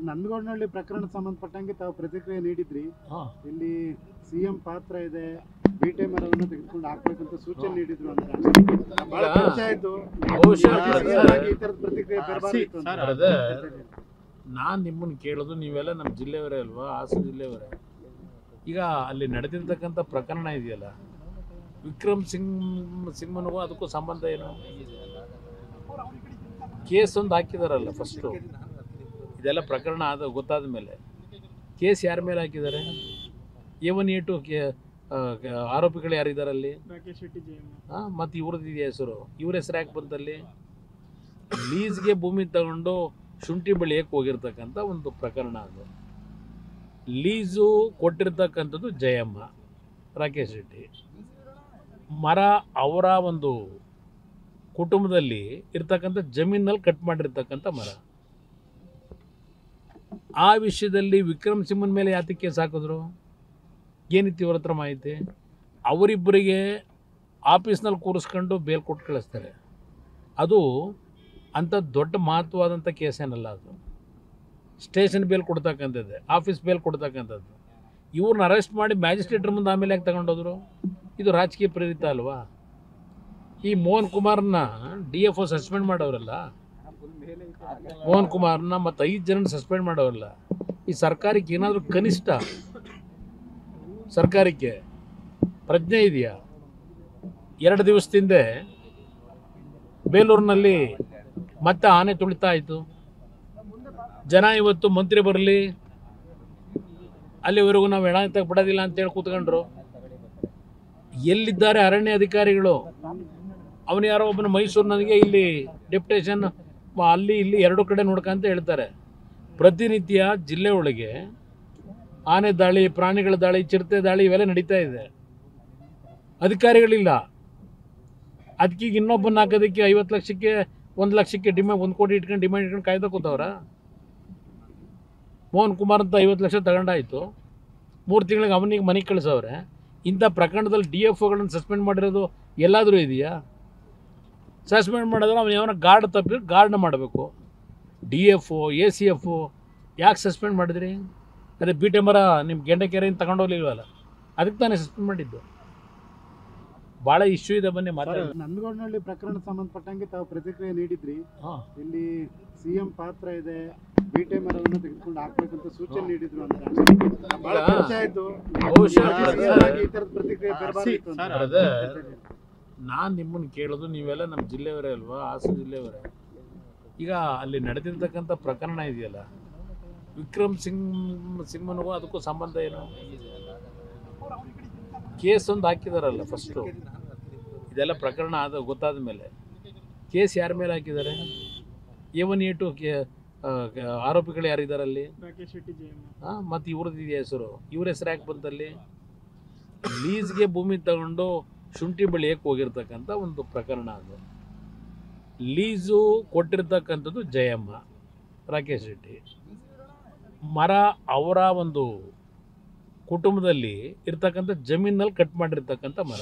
ನಂದಗೌಡನಹಳ್ಳಿ ಪ್ರಕರಣ ಸಂಬಂಧಪಟ್ಟಂಗೆ ತಾವು ಪ್ರತಿಕ್ರಿಯೆ ನೀಡಿದ್ರಿ ಹಾಂ ಇಲ್ಲಿ ಸಿಎಂ ಪಾತ್ರ ಇದೆ ಬಿಟೆ ಮರವನ್ನು ತೆಗೆದುಕೊಂಡು ಹಾಕ್ಬೇಕಂತ ಸೂಚನೆ ನೀಡಿದ್ರು ಅಂತ ಬಹಳ ಈಗ ಚರ್ಚೆ ಆಯ್ತು ಬಹುಶಃ ಮಾಜಿ ಅದೇ- CM ಆಗಿ ಈ ತರದ ಪ್ರತಿಕ್ರಿಯೆ ಬರಬಾರ್ದಿತ್ತು ಅಂತ. ಬ್ರದರ್ ನಾನು ನಿಮ್ಮನ್ನು ಕೇಳೋದು ನೀವೆಲ್ಲ ನಮ್ಮ ಜಿಲ್ಲೆಯವರೇ ಅಲ್ವಾ ಹಾಸನ ಜಿಲ್ಲೆಯವರೇ ಈಗ ಅಲ್ಲಿ ನಡೆದಿರ್ತಕ್ಕಂಥ ಪ್ರಕರಣ ಇದೆಯಲ್ಲ ವಿಕ್ರಮ್ ಸಿಂಗ್ ಸಿಂಹನಿಗೂ ಅದಕ್ಕೂ ಸಂಬಂಧ ಏನು ಕೇಸ್ ಒಂದು ಹಾಕಿದಾರಲ್ಲ ಫಸ್ಟು ಇದೆಲ್ಲ ಪ್ರಕರಣ ಆದ ಗೊತ್ತಾದ ಮೇಲೆ ಕೇಸ್ ಯಾರ ಮೇಲೆ ಹಾಕಿದ್ದಾರೆ ಎ ಒನ್ ಎ ಟು ಕೆ ಆ, ಆರೋಪಿಗಳು ಯಾರಿದ್ದಾರೆ ಅಲ್ಲಿ ರಾಕೇಶ್ ಶೆಟ್ಟಿ ಜಯಮ್ಮ ಹಾಂ ಮತ್ತು ಇವ್ರದ್ದು ಇದೆಯಾ ಹೆಸರು ಇವ್ರ ಹೆಸರು ಯಾಕೆ ಬಂತಲ್ಲಿ ಲೀಸ್ಗೆ ಭೂಮಿ ತಗೊಂಡು ಶುಂಠಿ ಬೆಳೆಯಕ್ಕೆ ಹೋಗಿರ್ತಕ್ಕಂಥ ಒಂದು ಪ್ರಕರಣ ಅದು ಲೀಸು ಕೊಟ್ಟಿರ್ತಕ್ಕಂಥದ್ದು ಜಯಮ್ಮ ರಾಕೇಶ್ ಶೆಟ್ಟಿ ಮರ ಅವರ ಒಂದು ಕುಟುಂಬದಲ್ಲಿ ಇರ್ತಕ್ಕಂಥ ಜಮೀನಲ್ಲಿ ಕಟ್ ಮಾಡಿರ್ತಕ್ಕಂಥ ಮರ ಆ ವಿಷಯದಲ್ಲಿ ವಿಕ್ರಮ್ ಸಿಂಹನ ಮೇಲೆ ಯಾತಕ್ಕೆ ಕೇಸ್ ಹಾಕಿದ್ರು ಏನಿತ್ತು ಇವ್ರ ಹತ್ರ ಮಾಹಿತಿ ಅವರಿಬ್ಬರಿಗೆ ಆಫೀಸ್ನಲ್ಲಿ ಕೂರಿಸ್ಕೊಂಡು ಬೇಲ್ ಕೊಟ್ಟು ಕಳಿಸ್ತಾರೆ ಅದು ಅಂಥ ದೊಡ್ಡ ಮಹತ್ವವಾದಂಥ ಕೇಸ್ ಏನಲ್ಲ ಅದು ಸ್ಟೇಷನ್ ಬೇಲ್ ಕೊಡ್ತಕ್ಕಂಥದ್ದೇ ಆಫೀಸ್ ಬೇಲ್ ಕೊಡ್ತಕ್ಕಂಥದ್ದು ಇವ್ರನ್ನ ಅರೆಸ್ಟ್ ಮಾಡಿ ಮ್ಯಾಜಿಸ್ಟ್ರೇಟ್ರ್ ಮುಂದೆ ಆಮೇಲೆ ಯಾಕೆ ತಗೊಂಡೋದ್ರು ಇದು ರಾಜಕೀಯ ಪ್ರೇರಿತ ಅಲ್ವಾ ಈ ಮೋಹನ್ ಕುಮಾರ್ನ ಡಿ ಎಫ್ ಒ ಸಸ್ಪೆಂಡ್ ಮಾಡೋರಲ್ಲ ಮೋಹನ್ ಕುಮಾರ್ನ ಮತ್ತು ಐದು ಜನ ಸಸ್ಪೆಂಡ್ ಮಾಡೋರಲ್ಲ ಈ ಸರ್ಕಾರಕ್ಕೆ ಏನಾದರೂ ಕನಿಷ್ಠ ಸರ್ಕಾರಕ್ಕೆ ಪ್ರಜ್ಞೆ ಇದೆಯಾ ಎರಡು ದಿವಸದಿಂದ ಬೇಲೂರಿನಲ್ಲಿ ಮತ್ತೆ ಆನೆ ತುಳಿತಾ ಆಯಿತು ಜನ ಇವತ್ತು ಮಂತ್ರಿ ಬರಲಿ ಅಲ್ಲಿವರೆಗೂ ನಾವು ಹೆಣ ಎತ್ತಕ್ಕೆ ಬಿಡೋದಿಲ್ಲ ಅಂತೇಳಿ ಕೂತ್ಕೊಂಡ್ರು ಎಲ್ಲಿದ್ದಾರೆ ಅರಣ್ಯ ಅಧಿಕಾರಿಗಳು ಅವನು ಯಾರೋ ಒಬ್ಬನ ಮೈಸೂರಿನವನಿಗೆ ಇಲ್ಲಿ ಡೆಪ್ಟೇಷನ್ ಅಲ್ಲಿ ಇಲ್ಲಿ ಎರಡು ಕಡೆ ನೋಡ್ಕಂತ ಹೇಳ್ತಾರೆ ಪ್ರತಿನಿತ್ಯ ಜಿಲ್ಲೆ ಒಳಗೆ ಆನೆ ದಾಳಿ ಪ್ರಾಣಿಗಳ ದಾಳಿ ಚಿರತೆ ದಾಳಿ ಇವೆಲ್ಲ ನಡೀತಾ ಇದೆ ಅಧಿಕಾರಿಗಳಿಲ್ಲ ಅದಕ್ಕೀಗ ಇನ್ನೊಬ್ಬನ ಹಾಕೋದಕ್ಕೆ ಐವತ್ತು ಲಕ್ಷಕ್ಕೆ ಒಂದು ಲಕ್ಷಕ್ಕೆ ಡಿಮ್ಯಾಂಡ್ ಒಂದು ಕೋಟಿ ಇಟ್ಕೊಂಡು ಡಿಮ್ಯಾಂಡ್ ಇಟ್ಕೊಂಡು ಕಾಯ್ತಾ ಕೂತವ್ರ ಮೋಹನ್ ಕುಮಾರ್ ಅಂತ ಐವತ್ತು ಲಕ್ಷ ತಗೊಂಡಾಯ್ತು ಮೂರು ತಿಂಗಳಿಗೆ ಅವನಿಗೆ ಮನೆಗೆ ಕಳಿಸವ್ರೆ ಇಂಥ ಪ್ರಕರಣದಲ್ಲಿ ಡಿ ಎಫ್ ಒಗಳನ್ನು ಸಸ್ಪೆಂಡ್ ಮಾಡಿರೋದು ಎಲ್ಲಾದರೂ ಇದೆಯಾ ಸಸ್ಪೆಂಡ್ ಮಾಡಿದ್ರೆ ಅವನು ಯಾವನ ಗಾರ್ಡ್ ತಪ್ಪಿ ಗಾರ್ಡ್ನ ಮಾಡಬೇಕು D F O A C F ಯಾಕೆ ಸಸ್ಪೆಂಡ್ ಮಾಡಿದ್ರಿ ಅದೇ ಬೀಟೆ ಮರ ನಿಮ್ಮ ಗೆಂಡಕೆರೆಯಿಂದ ತಗೊಂಡೋಗ್ಲಿಲ್ವಲ್ಲ ಅದಕ್ಕೆ ತಾನೇ ಸಸ್ಪೆಂಡ್ ಮಾಡಿದ್ದು ಭಾಳ ಇಶ್ಯೂ ಇದೆ ಬನ್ನಿ ಮಾತಾಡಿ ನಂದಗೌಡನಹಳ್ಳಿ ಪ್ರಕರಣ ಸಂಬಂಧಪಟ್ಟಂಗೆ ತಾವು ಪ್ರತಿಕ್ರಿಯೆ ನೀಡಿದ್ರಿ ಹಾಂ ಇಲ್ಲಿ ಸಿಎಂ ಪಾತ್ರ ಇದೆ ಬಿಟೆ ಮರವನ್ನು ತೆಗೆದುಕೊಂಡು ಹಾಕ್ಬೇಕಂತ ಸೂಚನೆ ನೀಡಿದ್ರು ಅಂತ ಬಹಳ ಈಗ ಚರ್ಚೆ ಆಯ್ತು ಬಹುಶಃ ಮಾಜಿ ಅದೇ- CM ಆಗಿ ಈ ತರದ ಪ್ರತಿಕ್ರಿಯೆ ಬರಬಾರ್ದಿತ್ತು ಅಂತ. ಬ್ರದರ್ ನಾನು ನಿಮ್ಮನ್ನು ಕೇಳೋದು ನೀವೆಲ್ಲ ನಮ್ಮ ಜಿಲ್ಲೆಯವರೇ ಅಲ್ವಾ ಹಾಸನ ಜಿಲ್ಲೆಯವರೇ ಈಗ ಅಲ್ಲಿ ನಡೆದಿರ್ತಕ್ಕಂಥ ಪ್ರಕರಣ ಇದೆಯಲ್ಲ ವಿಕ್ರಮ್ ಸಿಂಗ್ ಸಿಂಹನಿಗೂ ಅದಕ್ಕೂ ಸಂಬಂಧ ಏನು ಕೇಸ್ ಒಂದು ಹಾಕಿದಾರಲ್ಲ ಫಸ್ಟು ಇದೆಲ್ಲ ಪ್ರಕರಣ ಆದ ಗೊತ್ತಾದ ಮೇಲೆ ಕೇಸ್ ಯಾರ ಮೇಲೆ ಹಾಕಿದ್ದಾರೆ ಎ ಒನ್ ಎ ಟು ಕೆ ಆ, ಆರೋಪಿಗಳು ಯಾರಿದ್ದಾರೆ ಅಲ್ಲಿ ರಾಕೇಶ್ ಶೆಟ್ಟಿ ಜಯಮ್ಮ ಹಾಂ ಮತ್ತು ಇವ್ರದ್ದು ಇದೆಯಾ ಹೆಸರು ಇವ್ರ ಹೆಸರು ಯಾಕೆ ಬಂತಲ್ಲಿ ಲೀಸ್ಗೆ ಭೂಮಿ ತಗೊಂಡು ಶುಂಠಿ ಬೆಳೆಯಕ್ಕೆ ಹೋಗಿರ್ತಕ್ಕಂಥ ಒಂದು ಪ್ರಕರಣ ಅದು ಲೀಸು ಕೊಟ್ಟಿರ್ತಕ್ಕಂಥದ್ದು ಜಯಮ್ಮ ರಾಕೇಶ್ ಶೆಟ್ಟಿ ಮರ ಅವರ ಒಂದು ಕುಟುಂಬದಲ್ಲಿ ಇರ್ತಕ್ಕಂಥ ಜಮೀನಲ್ಲಿ ಕಟ್ ಮಾಡಿರ್ತಕ್ಕಂಥ ಮರ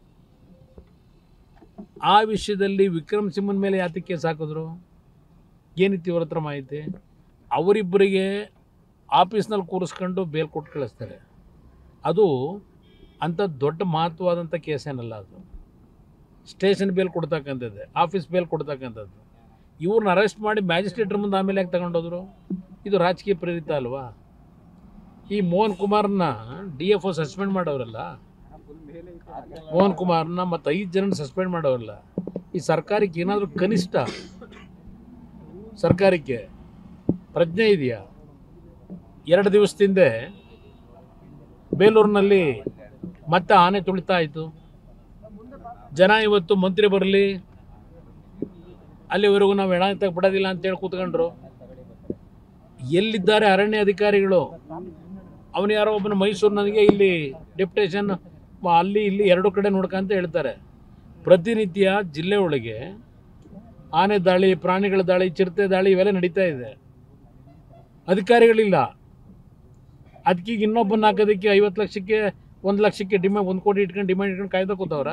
ಆ ವಿಷಯದಲ್ಲಿ ವಿಕ್ರಮ್ ಸಿಂಹನ ಮೇಲೆ ಯಾತಕ್ಕೆ ಕೇಸ್ ಹಾಕಿದ್ರು ಏನಿತ್ತು ಇವ್ರ ಹತ್ರ ಮಾಹಿತಿ ಅವರಿಬ್ಬರಿಗೆ ಆಫೀಸ್ನಲ್ಲಿ ಕೂರಿಸ್ಕೊಂಡು ಬೇಲ್ ಕೊಟ್ಟು ಕಳಿಸ್ತಾರೆ ಅದು ಅಂಥ ದೊಡ್ಡ ಮಹತ್ವವಾದಂಥ ಕೇಸ್ ಏನಲ್ಲ ಅದು ಸ್ಟೇಷನ್ ಬೇಲ್ ಕೊಡ್ತಕ್ಕಂಥದ್ದೇ ಆಫೀಸ್ ಬೇಲ್ ಕೊಡ್ತಕ್ಕಂಥದ್ದು ಇವ್ರನ್ನ ಅರೆಸ್ಟ್ ಮಾಡಿ ಮ್ಯಾಜಿಸ್ಟ್ರೇಟ್ರ್ ಮುಂದೆ ಆಮೇಲೆ ಯಾಕೆ ತಗೊಂಡೋದ್ರು ಇದು ರಾಜಕೀಯ ಪ್ರೇರಿತ ಅಲ್ವಾ ಈ ಮೋಹನ್ ಕುಮಾರ್ನ ಡಿ ಎಫ್ ಒ ಸಸ್ಪೆಂಡ್ ಮಾಡೋರಲ್ಲ ಮೋಹನ್ ಕುಮಾರ್ನ ಮತ್ತು ಐದು ಜನ ಸಸ್ಪೆಂಡ್ ಮಾಡೋರಲ್ಲ ಈ ಸರ್ಕಾರಕ್ಕೆ ಏನಾದರೂ ಕನಿಷ್ಠ ಸರ್ಕಾರಕ್ಕೆ ಪ್ರಜ್ಞೆ ಇದೆಯಾ ಎರಡು ದಿವಸದಿಂದ ಬೇಲೂರಿನಲ್ಲಿ ಮತ್ತೆ ಆನೆ ತುಳಿತಾ ಆಯಿತು ಜನ ಇವತ್ತು ಮಂತ್ರಿ ಬರಲಿ ಅಲ್ಲಿವರೆಗೂ ನಾವು ಹೆಣ ಎತ್ತಕ್ಕೆ ಬಿಡೋದಿಲ್ಲ ಅಂತೇಳಿ ಕೂತ್ಕೊಂಡ್ರು ಎಲ್ಲಿದ್ದಾರೆ ಅರಣ್ಯ ಅಧಿಕಾರಿಗಳು ಅವನು ಯಾರೋ ಒಬ್ಬನ ಮೈಸೂರಿನವನಿಗೆ ಇಲ್ಲಿ ಡೆಪ್ಟೇಷನ್ ಅಲ್ಲಿ ಇಲ್ಲಿ ಎರಡು ಕಡೆ ನೋಡ್ಕಂತ ಹೇಳ್ತಾರೆ ಪ್ರತಿನಿತ್ಯ ಜಿಲ್ಲೆ ಒಳಗೆ ಆನೆ ದಾಳಿ ಪ್ರಾಣಿಗಳ ದಾಳಿ ಚಿರತೆ ದಾಳಿ ಇವೆಲ್ಲ ನಡೀತಾ ಇದೆ ಅಧಿಕಾರಿಗಳಿಲ್ಲ ಅದಕ್ಕೀಗ ಇನ್ನೊಬ್ಬನ ಹಾಕೋದಕ್ಕೆ ಐವತ್ತು ಲಕ್ಷಕ್ಕೆ ಒಂದು ಲಕ್ಷಕ್ಕೆ ಡಿಮ್ಯಾಂಡ್ ಒಂದು ಕೋಟಿ ಇಟ್ಕೊಂಡು ಡಿಮ್ಯಾಂಡ್ ಇಟ್ಕೊಂಡು ಕಾಯ್ತಾ ಕೂತವ್ರ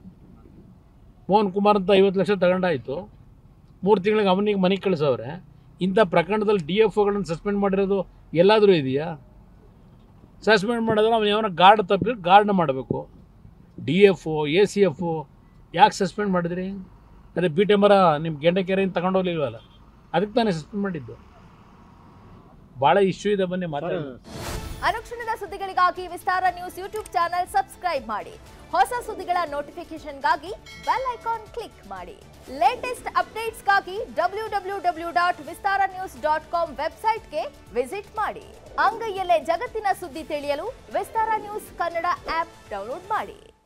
ಮೋಹನ್ ಕುಮಾರ್ ಅಂತ ಐವತ್ತು ಲಕ್ಷ ತಗೊಂಡಾಯ್ತು ಮೂರು ತಿಂಗಳಿಗೆ ಅವನಿಗೆ ಮನೆಗೆ ಕಳಿಸವ್ರೆ ಇಂಥ ಪ್ರಕರಣದಲ್ಲಿ ಡಿ ಎಫ್ ಒಗಳನ್ನು ಸಸ್ಪೆಂಡ್ ಮಾಡಿರೋದು ಎಲ್ಲಾದರೂ ಇದೆಯಾ ಸಸ್ಪೆಂಡ್ ಮಾಡಿದ್ರೆ ಅವನು ಯಾವನ ಗಾರ್ಡ್ ತಪ್ಪಿ ಗಾರ್ಡ್ನ ಮಾಡಬೇಕು D F O A C F O ಯಾಕೆ ಸಸ್ಪೆಂಡ್ ಮಾಡಿದ್ರಿ ಅದೇ ಬಿ ಮರ ನಿಮ್ಮ ಗೆಂಡಕೆರೆಯಿಂದ ತಗೊಂಡೋಗ್ಲಿಲ್ವಲ್ಲ ಅದಕ್ಕೆ ತಾನೇ ಸಸ್ಪೆಂಡ್ ಮಾಡಿದ್ದು ಭಾಳ ಇಶ್ಯೂ ಇದೆ ಬನ್ನಿ ಮಾತಾಡಿ ಅನುಕ್ಷಣದ ಸುದ್ದಿಗಳಿಗಾಗಿ Vistara news YouTube channel subscribe ಮಾಡಿ ಹೊಸ ಸುದ್ದಿಗಳ ನೋಟಿಫಿಕೇಶನ್ಗಾಗಿ ಬೆಲ್ ಐಕಾನ್ ಕ್ಲಿಕ್ ಮಾಡಿ ಲೇಟೆಸ್ಟ್ ಅಪ್ಡೇಟ್ಸ್ಗಾಗಿ W W W dot Vistara news dot com ವೆಬ್ಸೈಟ್ಗೆ ವಿಸಿಟ್ ಮಾಡಿ ಅಂಗೈಯಲ್ಲೇ ಜಗತ್ತಿನ ಸುದ್ದಿ ತಿಳಿಯಲು Vistara news Kannada app download ಮಾಡಿ